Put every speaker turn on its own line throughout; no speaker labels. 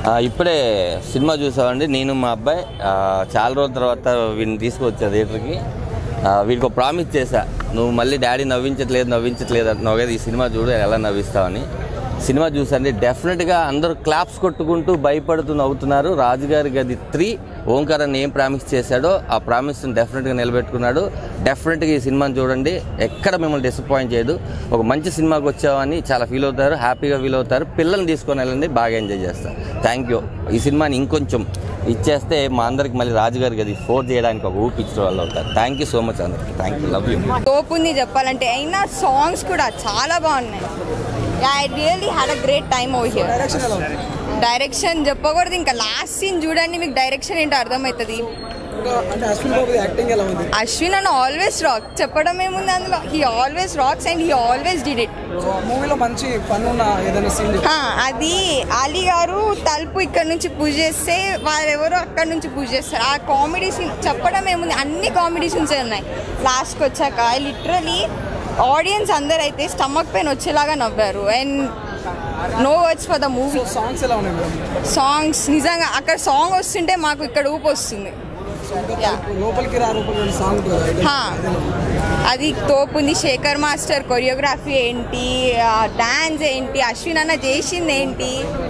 ఆ, ఇప్పుడే సినిమా చూసామండి నేను మా అబ్బాయి ఆ, చాలా రోజుల తర్వాత వీడిని తీసుకొచ్చా థియేటర్కి ఆ, వీడికి ఒక ప్రామిస్ చేశా నువ్వు మళ్ళీ డాడీ నవ్వించట్లేదు నవ్వించట్లేదు అంటున్నావు కదా ఈ సినిమా చూడు ఎలా నవ్విస్తావని సినిమా చూసండి డెఫినెట్గా అందరూ క్లాప్స్ కొట్టుకుంటూ భయపడుతూ నవ్వుతున్నారు రాజుగారి గది త్రీ ఓంకారాన్ని ఏం ప్రామిస్ చేశాడో ఆ ప్రామిస్ని డెఫినెట్గా నిలబెట్టుకున్నాడు డెఫినెట్గా ఈ సినిమాని చూడండి ఎక్కడ మిమ్మల్ని డిసప్పాయింట్ చేయదు ఒక మంచి సినిమాకి వచ్చామని చాలా ఫీల్ అవుతారు హ్యాపీగా ఫీల్ అవుతారు పిల్లల్ని తీసుకొని వెళ్ళండి బాగా ఎంజాయ్ చేస్తారు థ్యాంక్ యూ ఈ సినిమాని ఇంకొంచెం ఇచ్చేస్తే మా అందరికి మళ్ళీ రాజుగారి గది ఫోర్ చేయడానికి ఒక ఊపి ఇచ్చిన వాళ్ళు అవుతారు థ్యాంక్ యూ సో మచ్ అందరికి థ్యాంక్ యూ లవ్ యూ
తోపు ఉంది చెప్పాలంటే అయినా సాంగ్స్ కూడా చాలా బాగున్నాయి I really had a great time over here
direction ఎలా ఉంది
డైరెక్షన్ చెప్పకూడదు ఇంకా లాస్ట్ సీన్ చూడండి మీకు డైరెక్షన్ ఏంటో అర్థమవుతుంది
ఇంకా అంటే అశ్విన్ బాబు యాక్టింగ్ ఎలా ఉంది
అశ్విన్ అన్న ఆల్వేస్ రాక్ చెప్పడం ఏముంది అందులో he always rocks and he always did it
so మూవీలో మంచి ఫన్ ఉన్న ఏదైనా సీన్
అది అలీ గారు తలుపు ఇక్కడ నుంచి పూజ చేస్తే వారెవరో అక్కడ నుంచి పూజ చేస్తారు ఆ కామెడీ సీన్ చెప్పడం ఏముంది అన్ని కామెడీ సీన్స్ ఉన్నాయి లాస్ట్కి వచ్చాక లిటరలీ ఆడియన్స్ అందరైతే స్టమక్ పెయిన్ వచ్చేలాగా నవ్వారు and no words for the movie
songs ఎలా ఉన్నాయి మేడం
సాంగ్స్ నిజంగా అక్కడ సాంగ్ వస్తుంటే మాకు ఇక్కడ ఊపు వస్తుంది Yeah.
లోపలికి రా రూపంలో సాంగ్ ఉంటుంది కదా, ఇది-
హా. అది తోపుంది శేఖర్ మాస్టర్ కొరియోగ్రఫీ ఏంటి డాన్స్ ఏంటి అశ్విన్ అన్న చేసింది ఏంటి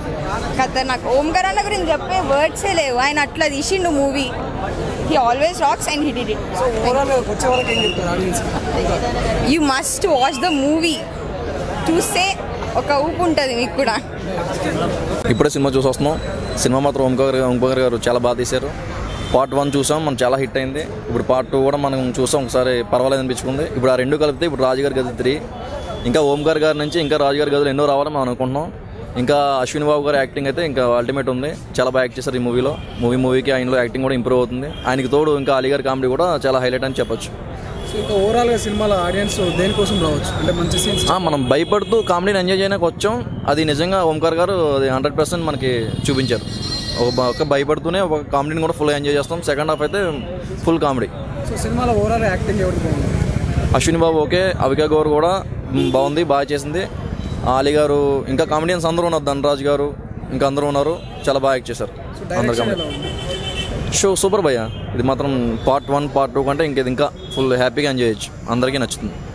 కథ నాకు ఓంకర్ అన్న గురించి చెప్పే వర్డ్సే లేవు ఆయన అట్లా తీసిండు movie he always rocks and he did it
so overall వచ్చే వాళ్ళకి ఏం చెప్తారు audience
you must watch the movie చూస్తే ఒక ఊపు ఉంటుంది మీకు కూడా
ఇప్పుడే సినిమా చూసి వస్తున్నాం సినిమా మాత్రం ఓంకార్ ఓంకార్ గారు చాలా బాగా తీశారు పార్ట్ వన్ చూసాం మనం చాలా హిట్ అయింది ఇప్పుడు పార్ట్ టూ కూడా మనం చూసాం ఒకసారి పర్వాలేదు అనిపించుకుంది ఇప్పుడు ఆ రెండు కలిపితే ఇప్పుడు రాజుగారి గది త్రీ ఇంకా ఓంకార్ గారి నుంచి ఇంకా రాజుగారి గదులు ఎన్నో రావాలని మనం అనుకుంటున్నాం ఇంకా అశ్విన్ బాబు గారి యాక్టింగ్ అయితే ఇంకా అల్టిమేట్ ఉంది చాలా బాగా యాక్ట్ చేశారు ఈ మూవీలో మూవీ మూవీకి ఆయనలో యాక్టింగ్ కూడా ఇంప్రూవ్ అవుతుంది ఆయనకి తోడు ఇంకా అలీ గారి కామెడీ కూడా చాలా హైలైట్ అని చెప్పొచ్చు
సో ఇంకా ఓవరాల్గా సినిమాలో ఆడియన్స్ దేనికోసం రావచ్చు అంటే మంచి సీన్స్
ఆ, మనం భయపడుతూ కామెడీని ఎంజాయ్ చేయడానికి వచ్చాం అది నిజంగా ఓంకార్ గారు అది హండ్రెడ్ పర్సెంట్ మనకి చూపించారు ఒక బ- ఒక భయపడుతూనే ఒక కామెడీని కూడా ఫుల్ ఎంజాయ్ చేస్తాం సెకండ్ హాఫ్ అయితే ఫుల్ కామెడీ
సో సినిమాలో ఓవరాల్ యాక్టింగ్ ఎవరికి బాగుంది
అశ్విని బాబు ఓకే అవికా గౌర్ కూడా మ్, బాగుంది బాగా చేసింది ఆలీ గారు ఇంకా కామెడియన్స్ అందరూ ఉన్నారు ధనరాజ్ గారు ఇంకా అందరూ ఉన్నారు చాలా బాగా యాక్ట్ చేశారు
సో
అందరు
డైరెక్షన్
కామెడీ
ఎలా ఉంది
షో సూపర్ భయ్య ఇది మాత్రం పార్ట్ వన్ పార్ట్ టూ కంటే ఇంకేది ఇంకా ఫుల్ హ్యాపీగా ఎంజాయ్ చేయొచ్చు అందరికీ నచ్చుతుంది